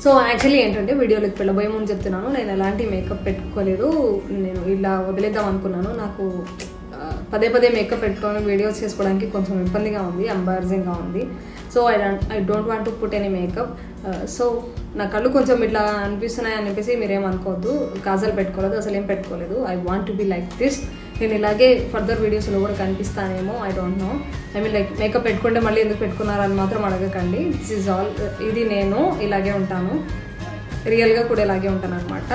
so actually ఏంటంటే వీడియోలోకి వెళ్ళబోయే ముందు చెప్తున్నాను నేను ఎలాంటి మేకప్ పెట్టుకోలేదు నేను ఇలా వదిలేద్దాం అనుకున్నాను నాకు ఆ, పదే పదే మేకప్ పెట్టుకొని వీడియోస్ చేసుకోవడానికి కొంచెం ఇబ్బందిగా ఉంది ఎంబారసింగ్గా ఉంది so I don't I don't want to put any makeup so నా కళ్ళు కొంచెం ఇట్లా అనిపిస్తున్నాయి అని చెప్పేసి మీరేమనుకోవద్దు కాజల్ పెట్టుకోలేదు అసలు ఏం పెట్టుకోలేదు I want to be like this నేను ఇలాగే ఫర్దర్ వీడియోస్లో కూడా కనిపిస్తానేమో I don't know I mean like makeup పెట్టుకుంటే మళ్ళీ ఎందుకు పెట్టుకున్నారని మాత్రం అడగకండి దిస్ ఈజ్ ఆల్ ఇది నేను ఇలాగే ఉంటాను రియల్గా కూడా ఇలాగే ఉంటాను అనమాట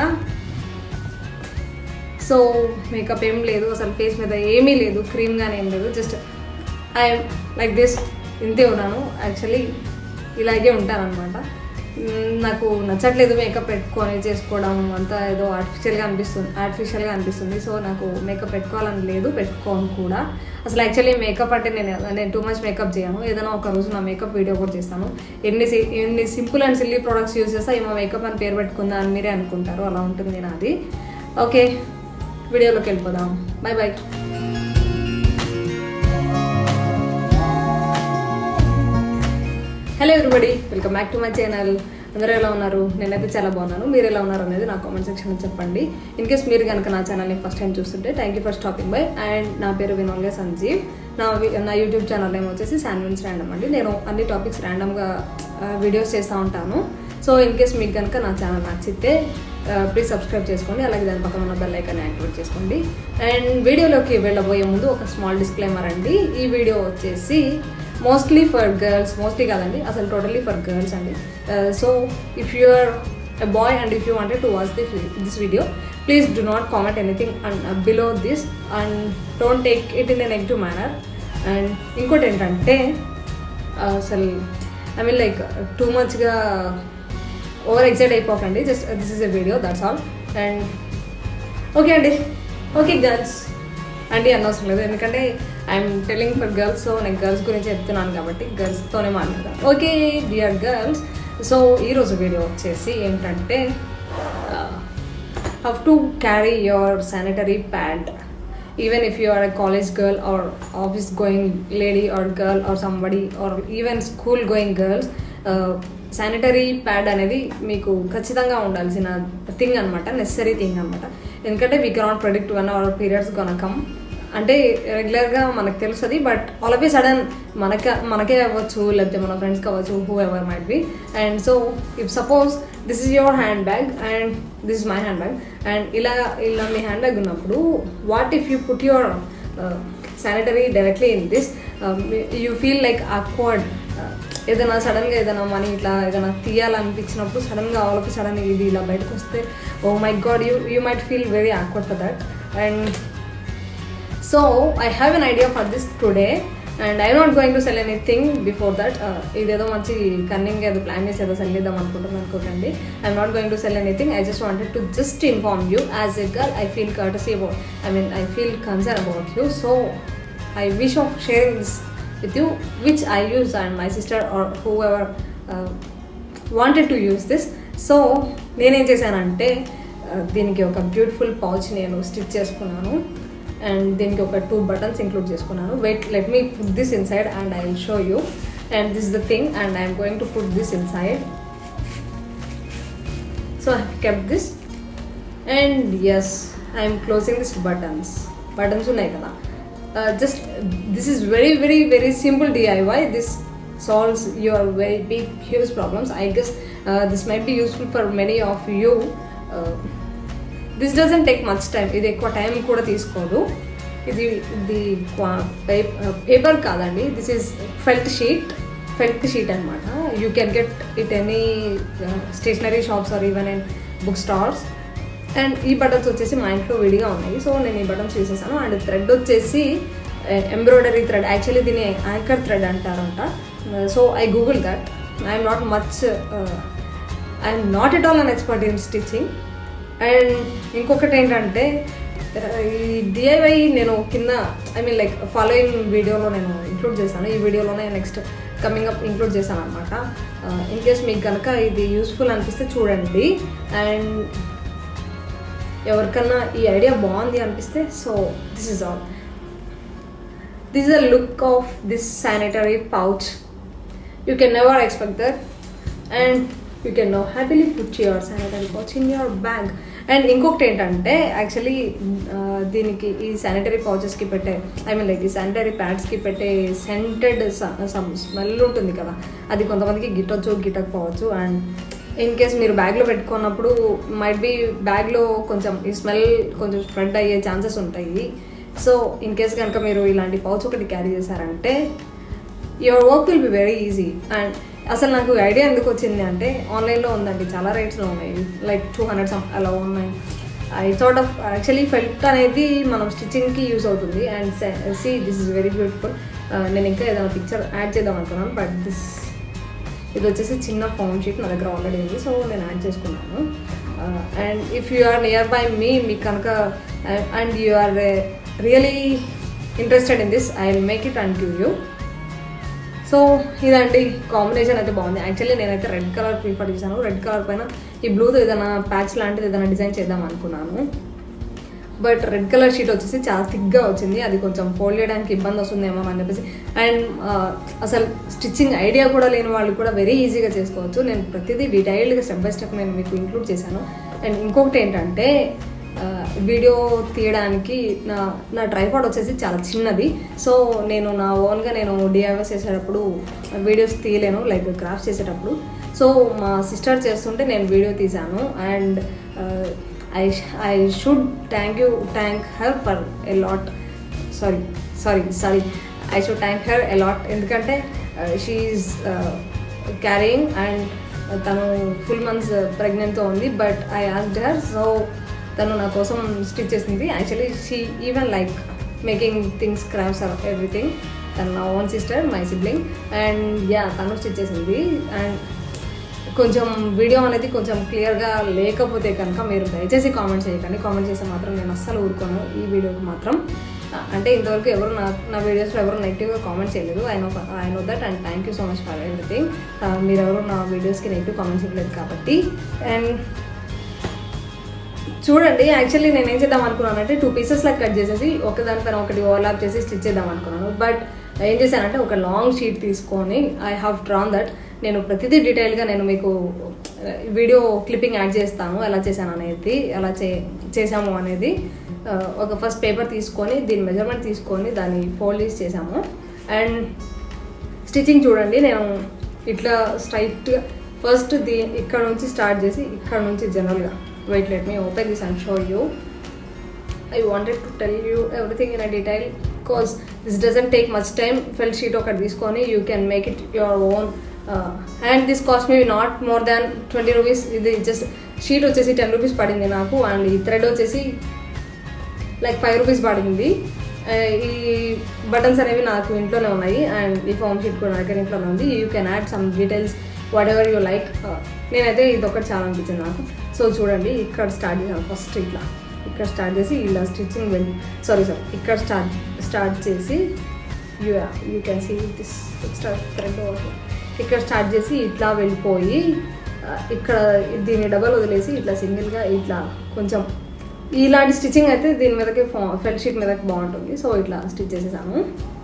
సో మేకప్ ఏం లేదు అసలు ఫేస్ మీద ఏమీ లేదు క్రీమ్ కానీ ఏం లేదు జస్ట్ ఐ లైక్ దిస్ ఇంతే ఉన్నాను యాక్చువల్లీ ఇలాగే ఉంటాను అనమాట నాకు నచ్చట్లేదు మేకప్ పెట్టుకొని చేసుకోవడం అంతా ఏదో ఆర్టిఫిషియల్గా అనిపిస్తుంది ఆర్టిఫిషియల్గా అనిపిస్తుంది సో నాకు మేకప్ పెట్టుకోవాలని లేదు పెట్టుకోను కూడా అసలు యాక్చువల్లీ మేకప్ అంటే నేను నేను టూ మచ్ మేకప్ చేయను ఏదైనా ఒక రోజు నా మేకప్ వీడియో కూడా చేస్తాను ఎన్ని సి- ఎన్ని simple and silly products use చేస్తా ఏమో మేకప్ అని పేరు పెట్టుకుందా అని మీరే అనుకుంటారు అలా ఉంటుంది నాది ఓకే వీడియోలోకి వెళ్ళిపోదాం bye bye hello everybody welcome back to my channel అందరూ ఎలా ఉన్నారు నేనైతే చాలా బాగున్నాను మీరు ఎలా ఉన్నారు అనేది నా కామెంట్ సెక్షన్లో చెప్పండి ఇన్ కేస్ మీరు కనుక నా ఛానల్ని ఫస్ట్ టైం చూస్తుంటే thank you for stopping by and నా పేరు వినోల్గా సంజీవ్ నా వి- నా యూట్యూబ్ ఛానల్ నేమ్ వచ్చేసి శాన్విన్స్ ర్యాండమ్ అండి నేను అన్ని టాపిక్స్ ర్యాండమ్గా వీడియోస్ చేస్తూ ఉంటాను సో ఇన్ కేస్ మీకు కనుక నా ఛానల్ నచ్చితే ప్లీజ్ సబ్స్క్రైబ్ చేసుకోండి అలాగే దాని పక్కన ఉన్న బెల్ ఐకాన్ యాక్టివేట్ చేసుకోండి అండ్ వీడియోలోకి వెళ్ళబోయే ముందు ఒక స్మాల్ డిస్క్లైమర్ అండి ఈ వీడియో వచ్చేసి మోస్ట్లీ ఫర్ గర్ల్స్ మోస్ట్లీ కాదండి అసలు టోటలీ ఫర్ గర్ల్స్ అండి so if you are a boy and if you wanted to watch this this video please do not comment anything and below this and don't take it in a negative manner and ఇంకోటి ఏంటంటే అసలు I mean like too మచ్గా over excite అయిపోకండి just this is a video that's all and okay అండి okay girls అండి అనవసరం లేదు ఎందుకంటే I'm telling for girls so నేను గర్ల్స్ గురించి చెప్తున్నాను కాబట్టి గర్ల్స్తోనే మాట్లాడతాను ఓకే డియర్ గర్ల్స్ సో ఈరోజు వీడియో వచ్చేసి ఏంటంటే how to carry your sanitary pad even if you are a college girl or office going lady or girl or somebody or even school going girls sanitary pad అనేది మీకు ఖచ్చితంగా ఉండాల్సిన thing అనమాట necessary thing అనమాట ఎందుకంటే we cannot predict when our periods come అంటే రెగ్యులర్గా మనకు తెలుస్తుంది but all of a sudden మనక మనకే అవ్వచ్చు లేకపోతే మన ఫ్రెండ్స్కి అవ్వచ్చు whoever might be and so if suppose this is your handbag and this is my handbag and ఇలా ఇలా మీ హ్యాండ్ బ్యాగ్ ఉన్నప్పుడు what if you put your sanitary directly in this you feel like awkward ఏదైనా సడన్గా ఏదైనా money ఇట్లా ఏదైనా తీయాలనిపించినప్పుడు సడన్గా ఆల్ ఆఫ్ సడన్ ఇది ఇలా బయటకు వస్తే oh my god you you might feel very awkward for that and so I have an idea for this today and I not going to sell anything before that ఇదేదో మంచి cunning ఏదో plan చేసి ఏదో cell చేద్దాం అనుకుంటున్నాను అనుకోకండి I'm not going to sell anything I just wanted to just inform you as a girl I feel courtesy about I mean I feel concern about you so I wish of sharing this with you which I use and my sister or whoever wanted to use this so నేనేం చేశానంటే uh, దీనికి ఒక beautiful pouch నేను stitch చేసుకున్నాను and దీనికి ఒక two buttons include చేసుకున్నాను wait let me put this inside and I will show you and this the thing and I'm going to put this inside so I kept this and as I'm closing this buttons buttons ఉన్నాయి కదా just this is very very very simple DIY this solves your very big huge problems I guess this might be useful for many of you this doesn't take much time ఇది ఎక్కువ time కూడా తీసుకోదు ఇది ఇది paper కాదండి this is felt sheet felt sheet అనమాట you can get it any stationery shops or even and book stalls and ఈ buttons వచ్చేసి మా ఇంట్లో విడిగా ఉన్నాయి సో నేను ఈ బటన్స్ చూసేసాను అండ్ థ్రెడ్ వచ్చేసి ఎంబ్రాయిడరీ థ్రెడ్ యాక్చువల్లీ దీన్ని యాంకర్ థ్రెడ్ అంటారంట so I Google that I'm not much I'm not at all an expert in stitching and ఇంకొకటి ఏంటంటే ఈ డిఐవై నేను కింద ఐ మీన్ లైక్ ఫాలోయింగ్ వీడియోలో నేను ఇంక్లూడ్ చేశాను ఈ వీడియోలోనే నెక్స్ట్ కమింగ్ అప్ ఇంక్లూడ్ చేశాను అనమాట ఇన్ కేస్ మీకు కనుక ఇది యూస్ఫుల్ అనిపిస్తే చూడండి అండ్ ఎవరికన్నా ఈ ఐడియా బాగుంది అనిపిస్తే so this is all this is the look of this sanitary pouch you can never expect that and you can no happily put your sanitary pouch in your bag and ఇంకొకటి ఏంటంటే actually దీనికి ఈ sanitary పౌచెస్కి పెట్టే I mean like ఈ sanitary ప్యాడ్స్కి పెట్టే scented some smell ఉంటుంది కదా అది కొంతమందికి గిట్టొచ్చు గిట్టకపోవచ్చు అండ్ ఇన్ కేస్ మీరు బ్యాగ్లో పెట్టుకున్నప్పుడు మైట్ బి బ్యాగ్లో కొంచెం ఈ స్మెల్ కొంచెం స్ప్రెడ్ అయ్యే ఛాన్సెస్ ఉంటాయి సో ఇన్ కేస్ కనుక మీరు ఇలాంటి పౌచ్ ఒకటి క్యారీ చేశారంటే your work will be very easy and అసలు నాకు ఐడియా ఎందుకు వచ్చింది అంటే ఆన్లైన్లో ఉందండి చాలా రేట్స్లో ఉన్నాయి లైక్ టూ హండ్రెడ్ సమ్ అలా ఉన్నాయి I sort of actually felt అనేది మనం స్టిచ్చింగ్కి యూస్ అవుతుంది and see this is very beautiful నేను ఇంకా ఏదైనా పిక్చర్ యాడ్ చేద్దాం అనుకున్నాను బట్ దిస్ ఇది వచ్చేసి చిన్న ఫామ్ షీట్ నా దగ్గర ఆల్రెడీ ఉంది సో నేను యాడ్ చేసుకున్నాను and if you are near by me మీకు కనుక and you are really interested in this I will make it and give you so ఇదండి కాంబినేషన్ అయితే బాగుంది యాక్చువల్లీ నేనైతే రెడ్ కలర్ ప్రిఫర్ చేశాను రెడ్ కలర్ పైన ఈ బ్లూతో ఏదైనా ప్యాచ్ లాంటిది ఏదైనా డిజైన్ చేద్దాం అనుకున్నాను బట్ రెడ్ కలర్ షీట్ వచ్చేసి చాలా థిక్గా వచ్చింది అది కొంచెం ఫోల్డ్ చేయడానికి ఇబ్బంది వస్తుందేమో అని చెప్పేసి అండ్ అసలు స్టిచ్చింగ్ ఐడియా కూడా లేని వాళ్ళు కూడా వెరీ ఈజీగా చేసుకోవచ్చు నేను ప్రతిదీ డీటెయిల్డ్గా స్టెప్ బై స్టెప్ నేను మీకు ఇంక్లూడ్ చేశాను అండ్ ఇంకొకటి ఏంటంటే వీడియో తీయడానికి నా నా ట్రైపాడ్ వచ్చేసి చాలా చిన్నది సో నేను నా ఓన్గా నేను డిఐవైస్ చేసేటప్పుడు వీడియోస్ తీయలేను లైక్ క్రాఫ్ట్ చేసేటప్పుడు సో మా సిస్టర్ చేస్తుంటే నేను వీడియో తీశాను and I I should thank you thank her for a lot sorry sorry sorry I should thank her a lot ఎందుకంటే షీఈస్ క్యారింగ్ అండ్ తను ఫుల్ మంత్స్ ప్రెగ్నెంట్తో ఉంది but I asked her so తను నా కోసం stitch చేసింది actually she even like making things crafts or everything తను నా own sister my sibling and ya తను స్టిచ్ చేసింది అండ్ కొంచెం వీడియో అనేది కొంచెం క్లియర్గా లేకపోతే కనుక మీరు దయచేసి కామెంట్ చేయకండి కామెంట్ చేస్తే మాత్రం నేను అస్సలు ఊరుకోను ఈ వీడియోకి మాత్రం అంటే ఇంతవరకు ఎవరు నా నా వీడియోస్లో ఎవరు నెగిటివ్గా కామెంట్ చేయలేదు I know I know that and thank you so much for everything మీరు ఎవరు నా వీడియోస్కి నెగిటివ్ కామెంట్ చేయలేదు కాబట్టి అండ్ చూడండి యాక్చువల్లీ నేను ఏం చేద్దాం అనుకున్నానంటే టూ పీసెస్ లాగా కట్ చేసేసి ఒక దానిపైన ఒకటి ఓవర్లాప్ చేసి స్టిచ్ చేద్దాం అనుకున్నాను బట్ ఏం చేశానంటే ఒక లాంగ్ షీట్ తీసుకొని ఐ హ్యావ్ డ్రాన్ దట్ నేను ప్రతిదీ డీటెయిల్గా నేను మీకు వీడియో క్లిప్పింగ్ యాడ్ చేస్తాను ఎలా చేశాను అనేది ఎలా చే చేసాము అనేది ఒక ఫస్ట్ పేపర్ తీసుకొని దీని మెజర్మెంట్ తీసుకొని దాన్ని ఫోల్డ్ చేసి చేసాము అండ్ స్టిచ్చింగ్ చూడండి నేను ఇట్లా స్ట్రైట్గా ఫస్ట్ దీ ఇక్కడ నుంచి స్టార్ట్ చేసి ఇక్కడ నుంచి జనరల్గా wait let me open this and show you I wanted to tell you everything in a detail because this doesn't take much time felt sheet ఒకటి తీసుకొని you can make it your own and this cost me not more than twenty rupees ఇది just sheet వచ్చేసి ten rupees పడింది నాకు and ఈ thread వచ్చేసి like five rupees పడింది ఈ బటన్స్ అనేవి నాకు ఇంట్లోనే ఉన్నాయి అండ్ ఈ ఫామ్ షీట్ కూడా నాకు ఇంట్లోనే ఉంది you can add some details whatever you like నేనైతే ఇది ఒకటి చాలా అనిపించింది నాకు సో చూడండి ఇక్కడ స్టార్ట్ చేసాను ఫస్ట్ ఇట్లా ఇక్కడ స్టార్ట్ చేసి ఇలా స్టిచ్చింగ్ వెళ్ళి సారీ సారీ ఇక్కడ స్టార్ట్ స్టార్ట్ చేసి you you can see this extra thread ఇక్కడ స్టార్ట్ చేసి ఇట్లా వెళ్ళిపోయి ఇక్కడ దీన్ని డబల్ వదిలేసి ఇట్లా సింగిల్గా ఇట్లా కొంచెం ఇలాంటి స్టిచ్చింగ్ అయితే దీని మీదకి ఫెల్ షీట్ మీదకి బాగుంటుంది సో ఇట్లా స్టిచ్ చేసేసాను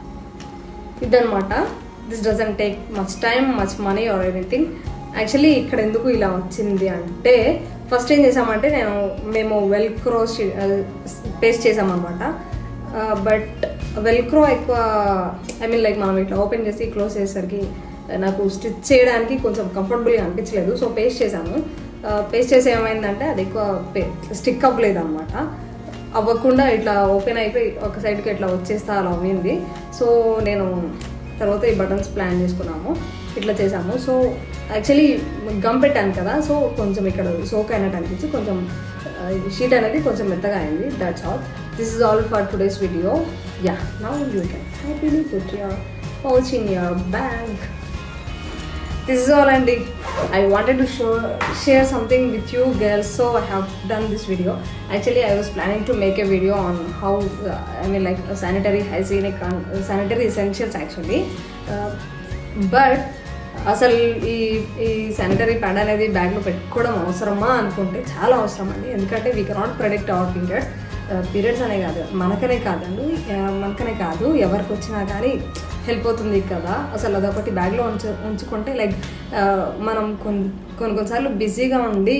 ఇదనమాట this doesn't take much time much money or anything actually ఇక్కడ ఎందుకు ఇలా వచ్చింది అంటే ఫస్ట్ ఏం చేసామంటే నేను మేము వెల్క్రో పేస్ట్ చేసామన్నమాట బట్ వెల్క్రో ఎక్కువ ఐ మీన్ లైక్ మనం ఇట్లా ఓపెన్ చేసి క్లోజ్ చేసేసరికి నాకు స్టిచ్ చేయడానికి కొంచెం కంఫర్టబుల్గా అనిపించలేదు సో పేస్ట్ చేశాను పేస్ట్ చేసి ఏమైందంటే అది ఎక్కువ స్టిక్ అవ్వలేదు అనమాట అవ్వకుండా ఇట్లా ఓపెన్ అయిపోయి ఒక సైడ్కి ఇట్లా వచ్చేస్తా అలా అయింది సో నేను తర్వాత ఈ బటన్స్ ప్లాన్ చేసుకున్నాము ఇట్లా చేసాము సో యాక్చువల్లీ గమ్ పెట్టాను కదా సో కొంచెం ఇక్కడ సోక్ అయినట్టు అనిపించి కొంచెం షీట్ అనేది కొంచెం మెత్తగా అయింది that's all this is all for today's video ya now you can happily put your pouch in your bag this is all అండి i wanted to show share something with you girls so i have done this video actually i was planning to make a video on how uh, i mean like uh, sanitary hygienic and uh, sanitary essentials actually uh, but అసలు ఈ ఈ sanitary pad అనేది బ్యాగ్లో పెట్టుకోవడం అవసరమా అనుకుంటే చాలా అవసరం అండి ఎందుకంటే we cannot product our periods periods అనే కాదు మనకనే కాదండి మనకనే కాదు ఎవరికి వచ్చినా కానీ హెల్ప్ అవుతుంది కదా అసలు అదొకటి బ్యాగ్లో ఉంచు ఉంచుకుంటే లైక్ మనం కొన్ని కొన్ని కొన్నిసార్లు బిజీగా ఉండి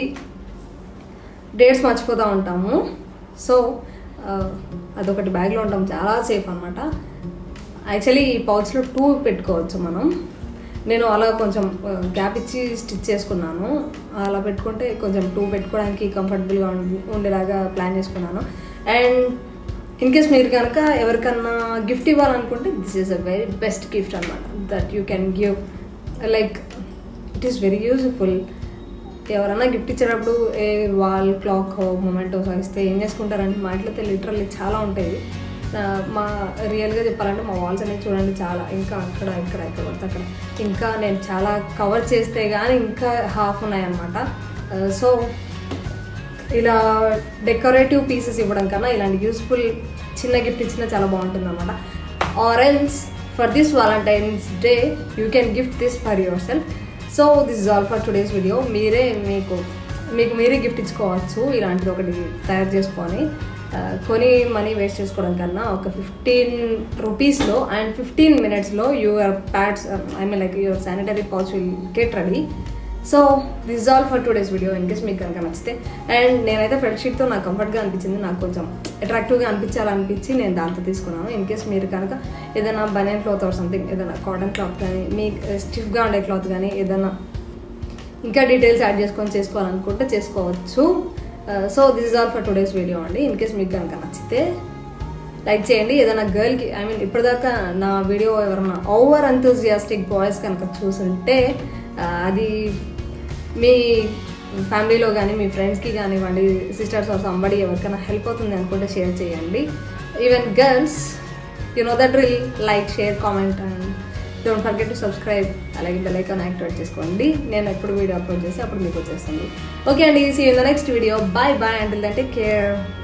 డేట్స్ మర్చిపోతూ ఉంటాము సో అదొకటి బ్యాగ్లో ఉండడం చాలా సేఫ్ అనమాట యాక్చువల్లీ ఈ పౌచ్లో టూ పెట్టుకోవచ్చు మనం నేను అలా కొంచెం గ్యాప్ ఇచ్చి స్టిచ్ చేసుకున్నాను అలా పెట్టుకుంటే కొంచెం టూ పెట్టుకోవడానికి కంఫర్టబుల్గా ఉండేలాగా ప్లాన్ చేసుకున్నాను అండ్ ఇన్ కేస్ మీరు కనుక ఎవరికన్నా గిఫ్ట్ ఇవ్వాలనుకుంటే this is a very best gift అనమాట that you can give like it is very useful ఎవరైనా గిఫ్ట్ ఇచ్చేటప్పుడు ఏ వాల్ క్లాక్ మొమెంటోస్ ఇస్తే ఏం చేసుకుంటారంటే మా ఇంట్లో లిటరల్లీ చాలా ఉంటాయి మా రియల్గా చెప్పాలంటే మా వాల్స్ అనేవి చూడండి చాలా ఇంకా అక్కడ ఇక్కడ ఇక్కడ పడితే అక్కడ ఇంకా నేను చాలా కవర్ చేస్తే కానీ ఇంకా హాఫ్ ఉన్నాయన్నమాట సో ఇలా డెకరేటివ్ పీసెస్ ఇవ్వడం కన్నా ఇలాంటి యూస్ఫుల్ చిన్న గిఫ్ట్ ఇచ్చినా చాలా బాగుంటుంది అనమాట orange for this Valentine's day you can gift this for yourself so this is all for today's video మీరే మీకు మీకు మీరే గిఫ్ట్ ఇచ్చుకోవచ్చు ఇలాంటిది ఒకటి తయారు చేసుకొని కొని మనీ వేస్ట్ చేసుకోవడం కన్నా ఒక ఫిఫ్టీన్ రూపీస్లో అండ్ ఫిఫ్టీన్ మినిట్స్లో your pads I mean like your sanitary pouch will get ready so this all for today's video in case మీకు కనుక నచ్చితే అండ్ నేనైతే ఫ్రెండ్ షీట్తో నాకు కంఫర్ట్గా అనిపించింది నాకు కొంచెం అట్రాక్టివ్గా అనిపించాలనిపించి నేను దాంతో తీసుకున్నాను ఇన్ కేస్ మీరు కనుక ఏదైనా బనియన్ క్లాత్ ఆర్ సంథింగ్ ఏదైనా కాటన్ క్లాత్ కానీ మీ స్టిఫ్గా ఉండే క్లాత్ కానీ ఏదైనా ఇంకా డీటెయిల్స్ యాడ్ చేసుకొని చేసుకోవాలనుకుంటే చేసుకోవచ్చు so this is all for today's video అండి ఇన్ కేస్ మీకు కనుక నచ్చితే లైక్ చేయండి ఏదైనా గర్ల్కి ఐ మీన్ ఇప్పటిదాకా నా వీడియో ఎవరైనా ఓవర్ ఎంతూజియాస్టిక్ బాయ్స్ కనుక చూసుంటే అది మీ ఫ్యామిలీలో కానీ మీ ఫ్రెండ్స్కి కానివ్వండి సిస్టర్స్ ఆర్ సంబడి ఎవరికైనా హెల్ప్ అవుతుంది అనుకుంటే షేర్ చేయండి even girls you know that real like share comment and don't forget to subscribe అలాగే బెల్ ఐకాన్ యాక్టివేట్ చేసుకోండి నేను ఎప్పుడు వీడియో అప్లోడ్ చేసి అప్పుడు మీకు వచ్చేస్తుంది ఓకే అండి see in the next video bye bye until that take care